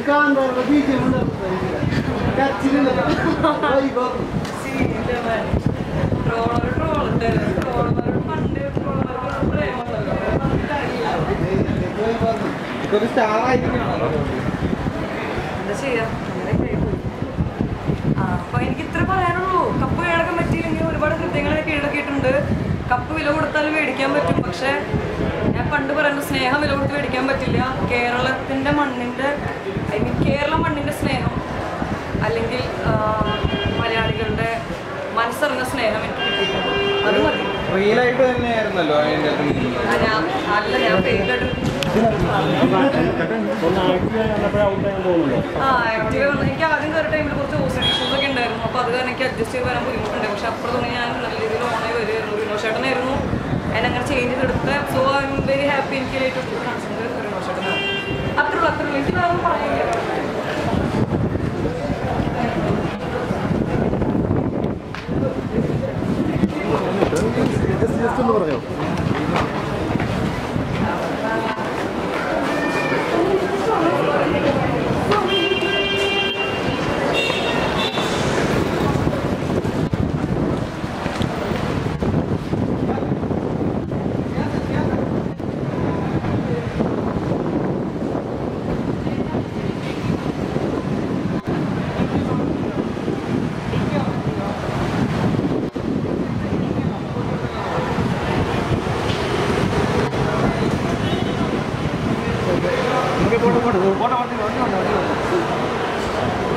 കാന്താരുടെ ബീജം കച്ചിലുണ്ട് ട്രോളർ ട്രോളുണ്ട് ട്രോളർ പണ്ട് ട്രോളർ പ്രേമുള്ളല്ലോ ഇതൊരു സ്റ്റാർ ആയിരിക്കണോ എന്താ ചെയ്യാ അങ്ങനെയൊക്കെ ആയിപ്പോയി. ആ അപ്പൊ എനിക്ക് ഇത്ര പറയാനുള്ളൂ കപ്പ് കീഴടക്കാൻ പറ്റിയില്ലെങ്കിൽ ഒരുപാട് കൃത്യങ്ങളെ കീഴടക്കിയിട്ടുണ്ട് കപ്പ് വില കൊടുത്താൽ മേടിക്കാൻ പറ്റും പക്ഷെ ഞാൻ പണ്ട് പറയുന്നത് സ്നേഹം വില കൊടുത്ത് മേടിക്കാൻ പറ്റില്ല കേരളത്തിന്റെ മണ്ണിന്റെ ഐ മീൻ കേരള മണ്ണിന്റെ സ്നേഹം അല്ലെങ്കിൽ ആ, മലയാളികളുടെ മനസ്സറിഞ്ഞ സ്നേഹം എനിക്ക് കിട്ടിയിട്ടുണ്ട് അത് മതി റിയൽ ആയിട്ട് തന്നെയായിരുന്നല്ലോ അതിന്റെ അത് ആ, ഞാൻ അല്ല ഞാൻ ഫേക്കായിട്ട് ഒന്ന് ആക്ട് ചെയ്യാൻ കണ്ടപ്പോഴേ ഔട്ടായി തോന്നുന്നുണ്ടോ ആ ആക്റ്റീവ് വന്ന എനിക്ക് ആദ്യം കയറിയ ടൈമിൽ കുറച്ച് ഹോസ്പിറ്റൽ ഇഷ്യൂസ് ഒക്കെ ഉണ്ടായിരുന്നു അപ്പോൾ അത് കാരണം എനിക്ക് അഡ്ജസ്റ്റ് ചെയ്ത് വരാൻ ബുദ്ധിമുട്ടുണ്ട് പക്ഷെ അപ്പുറത്തൊന്നും ഞാൻ നല്ല രീതിയിൽ ഓണായി വരുമായിരുന്നു വിനോഷേട്ടനായിരുന്നു എന്നെ അങ്ങനെ ചേഞ്ച് ചെയ്തെടുത്ത് so I'm very happy എനിക്ക് ഏറ്റവും കാണിച്ചത് വിനോഷേട്ടനാണ് അത്രേ ഉള്ളൂ അത്രേ ഉള്ളൂ എനിക്ക് വേറെ ഒന്നും പറയാനില്ല ജസ്റ്റ് ജസ്റ്റ് ഒന്ന് പറഞ്ഞോ ഫോട്ടോ ഫോട്ടോ ഫോട്ടോ